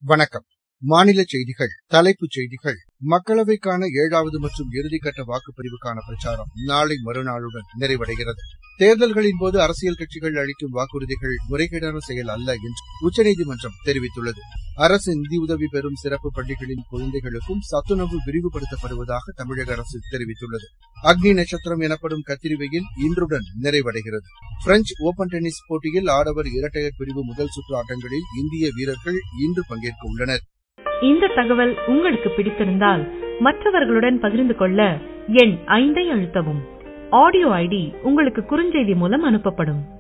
வணக்கம் மாநில செய்திகள் தலைப்புச் செய்திகள் மக்களவைக்கான ஏழாவது மற்றும் இறுதிக்கட்ட வாக்குப்பதிவுக்கான பிரச்சாரம் நாளை மறுநாளுடன் நிறைவடைகிறது தேர்தல்களின் போது அரசியல் கட்சிகள் அளிக்கும் வாக்குறுதிகள் முறைகேடான செயல் அல்ல என்று உச்சநீதிமன்றம் தெரிவித்துள்ளது அரசு நிதியுதவி பெறும் சிறப்பு பள்ளிகளின் குழந்தைகளுக்கும் சத்துணவு விரிவுபடுத்தப்படுவதாக தமிழக அரசு தெரிவித்துள்ளது அக்னி நட்சத்திரம் எனப்படும் கத்திரிவெயில் இன்றுடன் நிறைவடைகிறது பிரெஞ்ச் ஒபன் டென்னிஸ் போட்டியில் ஆடவர் இரட்டையர் பிரிவு முதல் சுற்று ஆட்டங்களில் இந்திய வீரர்கள் இன்று பங்கேற்க உள்ளனர் இந்த தகவல் உங்களுக்கு பிடித்திருந்தால் மற்றவர்களுடன் பகிர்ந்து கொள்ள எண் ஐந்தை அழுத்தவும் ஆடியோ ஐடி உங்களுக்கு குறுஞ்செய்தி மூலம் அனுப்பப்படும்